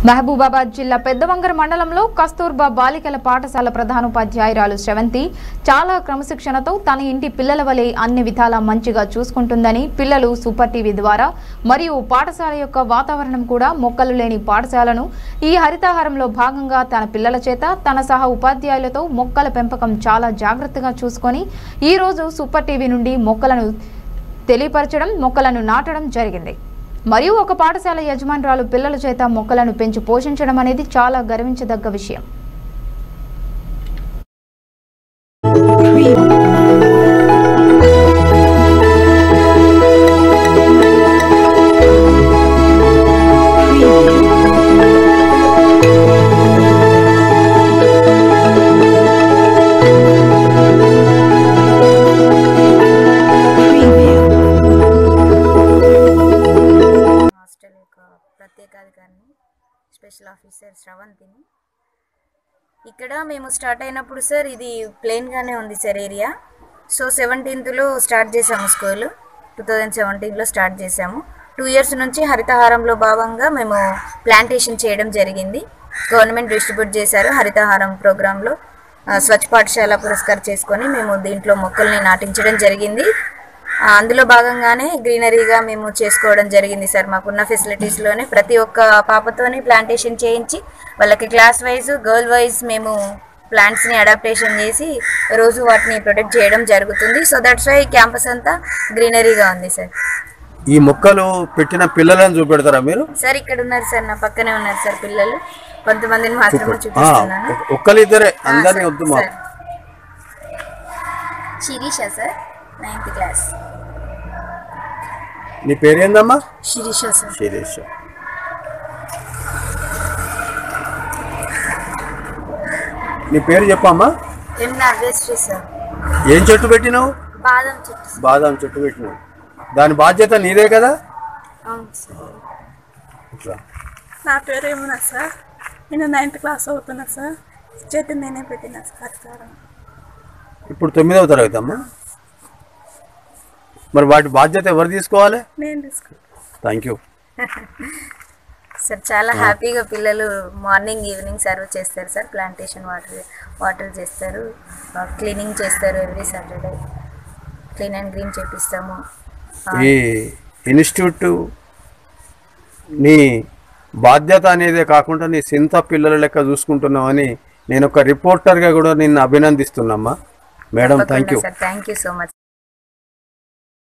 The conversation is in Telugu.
మహబూబాబాద్ జిల్లా పెద్దవంగర మండలంలో కస్తూర్బా బాలికల పాఠశాల ప్రధానోపాధ్యాయురాలు శ్రవంతి చాలా క్రమశిక్షణతో తన ఇంటి పిల్లల వలె అన్ని విధాలా మంచిగా చూసుకుంటుందని పిల్లలు సూపర్ టీవీ ద్వారా మరియు పాఠశాల యొక్క వాతావరణం కూడా మొక్కలు లేని పాఠశాలను ఈ హరితాహారంలో భాగంగా తన పిల్లల చేత తన సహా ఉపాధ్యాయులతో మొక్కల పెంపకం చాలా జాగ్రత్తగా చూసుకొని ఈ రోజు సూపర్ టీవీ నుండి మొక్కలను తెలియపరచడం మొక్కలను నాటడం జరిగింది మరియు ఒక పాఠశాల యజమానురాలు పిల్లల చేత మొక్కలను పెంచి పోషించడం అనేది చాలా గర్వించదగ్గ విషయం హాస్టల్ యొక్క ప్రత్యేకాధికారిని స్పెషల్ ఆఫీసర్ శ్రవంతిని ఇక్కడ మేము స్టార్ట్ అయినప్పుడు సార్ ఇది ప్లెయిన్గానే ఉంది సార్ ఏరియా సో సెవెంటీన్త్లో స్టార్ట్ చేసాము స్కూల్ టూ థౌజండ్ సెవెంటీన్లో స్టార్ట్ చేసాము టూ ఇయర్స్ నుంచి హరితహారంలో భాగంగా మేము ప్లాంటేషన్ చేయడం జరిగింది గవర్నమెంట్ డిస్ట్రిబ్యూట్ చేశారు హరితహారం ప్రోగ్రాంలో ఆ, స్వచ్ఛ పాఠశాల పురస్కారం చేసుకొని మేము దీంట్లో మొక్కల్ని నాటించడం జరిగింది ఆ, అందులో భాగంగానే గ్రీనరీగా మేము చేసుకోవడం జరిగింది సార్ మాకున్న ఫెసిలిటీస్లోనే ప్రతి ఒక్క పాపతోని ప్లాంటేషన్ చేయించి వాళ్ళకి క్లాస్ వైజ్ గర్ల్ వైజ్ మేము ప్లాంట్స్ని అడాప్టేషన్ చేసి రోజు వాటిని ప్రొటెక్ట్ చేయడం జరుగుతుంది సో దట్స్ వై క్యాంపస్ అంతా గ్రీనరీగా ఉంది సార్ ఈ మొక్కలు పెట్టిన పిల్లలను చూపెడతారా మీరు సార్ ఇక్కడ ఉన్నారు సార్ నా పక్కనే ఉన్నారు సార్ పిల్లలు కొంతమందిని మాత్రమే ఆ, చూపిస్తున్నాను ఒ- ఒక్కరిద్దరే అందరినీ వద్దు మాకు sir. Sirisha sir ninth class నీ పేరేందమ్మా శిరీష సార్ శిరీష్ నీ పేరు చెప్పమ్మా ఎం నాగేశ్వరి సార్ ఏం చెట్టు పెట్టినావు బాదం చెట్టు సార్. బాదాం చెట్టు పెట్టినావు దాని బాధ్యత నీదే కదా అవును సార్ ఇట్లా నా పేరు ఏమన్నా సార్ నేను నైన్త్ క్లాస్ అవుతున్నా సార్ చేతి నేనే పెట్టిన సార్ సార్ ఇప్పుడు తొమ్మిదవ తరగతి అమ్మా మరి వాటి బాధ్యత ఎవరు తీసుకోవాలి నేను తీసుకు థ్యాంక్ యూ సార్ చాలా హ్యాపీగా పిల్లలు మార్నింగ్ ఈవినింగ్ సర్వ్ చేస్తారు సార్ ప్లాంటేషన్ వాటర్ వాటర్ చేస్తారు క్లీనింగ్ చేస్తారు every Saturday clean and green చేపిస్తాము ఆ, ఈ ఇన్స్టిట్యూట్ నీ బాధ్యత అనేదే కాకుండా నీ సింత పిల్లల లెక్క చూసుకుంటున్నావని నేను ఒక రిపోర్టర్గా కూడా నిన్ను అభినందిస్తున్నామ్మా madam thank you sir thank you so much